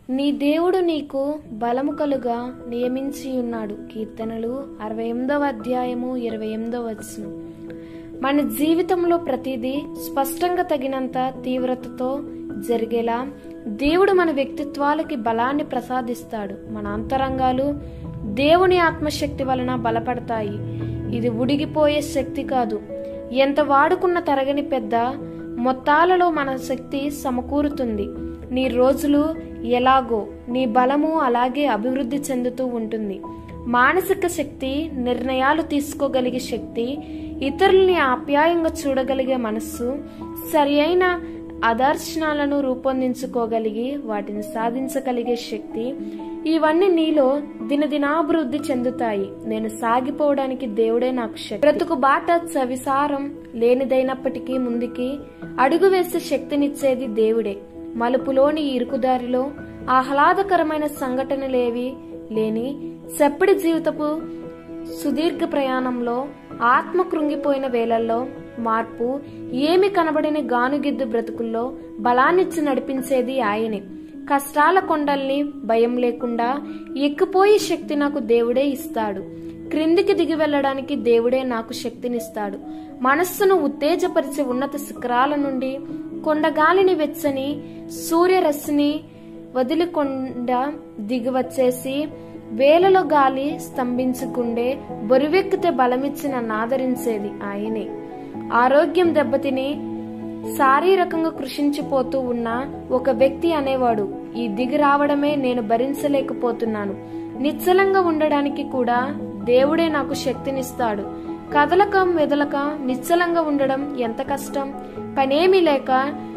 నీ దేవుడు నీకు బలము కలుగా నియమించి ఉన్నాడు కీర్తనలు అరవై ఎనిమిదవ అధ్యాయము ఇరవై ఎనిమిదవ వచనం మన జీవితంలో ప్రతిదీ స్పష్టంగా తగినంత తీవ్రతతో జరిగేలా దేవుడు మన వ్యక్తిత్వాలకి బలాన్ని ప్రసాదిస్తాడు మన అంతరంగాలు దేవుని ఆత్మశక్తి వలన బలపడతాయి ఇది ఉడిగిపోయే శక్తి కాదు ఎంత వాడుకున్న తరగని పెద్ద మొత్తాలలో మన శక్తి సమకూరుతుంది నీ రోజులు ఎలాగో నీ బలము అలాగే అభివృద్ధి చెందుతూ ఉంటుంది మానసిక శక్తి నిర్ణయాలు తీసుకోగలిగే శక్తి ఇతరుల్ని ఆప్యాయంగా చూడగలిగే మనస్సు సరి అయిన ఆదర్శనాలను రూపొందించుకోగలిగి వాటిని సాధించగలిగే శక్తి ఇవన్నీ నీలో దినదినాభివృద్ధి చెందుతాయి నేను సాగిపోవడానికి దేవుడే నాకు శక్తి బ్రతుకు బాట చవిసారం లేనిదైనప్పటికీ ముందుకి అడుగు వేసే శక్తినిచ్చేది దేవుడే మలుపులోని ఇరుకుదారిలో ఆహ్లాదకరమైన సంఘటనలేవి లేని సెప్పటి జీవితపు సుదీర్ఘ ప్రయాణంలో ఆత్మ కృంగిపోయిన వేళల్లో మార్పు ఏమి కనబడిన గానుగిద్దు బ్రతుకుల్లో బలాన్నిచ్చి నడిపించేది ఆయనే కష్టాల కొండల్ని భయం లేకుండా ఎక్కిపోయే శక్తి నాకు దేవుడే ఇస్తాడు క్రిందికి దిగి వెళ్ళడానికి దేవుడే నాకు శక్తినిస్తాడు మనస్సును ఉత్తేజపరిచే ఉన్నత శిఖరాల నుండి కొండగాలిని వెచ్చని సూర్యరశ్మిని వదిలికొండ దిగి వచ్చేసి వేలలో గాలి స్తంభించకుండే బరువెక్కితే బలమిచ్చిన నాదరించేది ఆయనే ఆరోగ్యం దెబ్బతిని శారీరకంగా కృషించిపోతూ ఉన్న ఒక వ్యక్తి అనేవాడు ఈ దిగి రావడమే నేను భరించలేకపోతున్నాను నిశ్చలంగా ఉండడానికి కూడా దేవుడే నాకు శక్తినిస్తాడు కదలక మెదలక నిశ్చలంగా ఉండడం ఎంత కష్టం పనేమీ లేక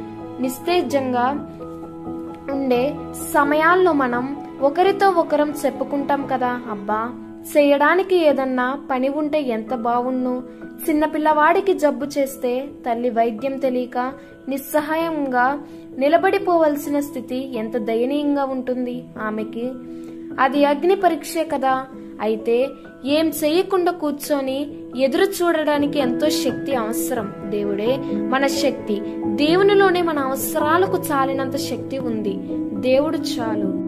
నిస్తేజంగా ఉండే సమయాల్లో మనం ఒకరితో ఒకరం చెప్పుకుంటాం కదా అబ్బా చేయడానికి ఏదన్నా పని ఉంటే ఎంత బావుణ్ణు చిన్నపిల్లవాడికి జబ్బు చేస్తే తల్లి వైద్యం తెలియక నిస్సహాయంగా నిలబడిపోవలసిన స్థితి ఎంత దయనీయంగా ఉంటుంది ఆమెకి అది అగ్ని పరీక్షే కదా అయితే ఏం చేయకుండా కూర్చొని ఎదురు చూడడానికి ఎంతో శక్తి అవసరం దేవుడే మన శక్తి దేవునిలోనే మన అవసరాలకు చాలినంత శక్తి ఉంది దేవుడు చాలు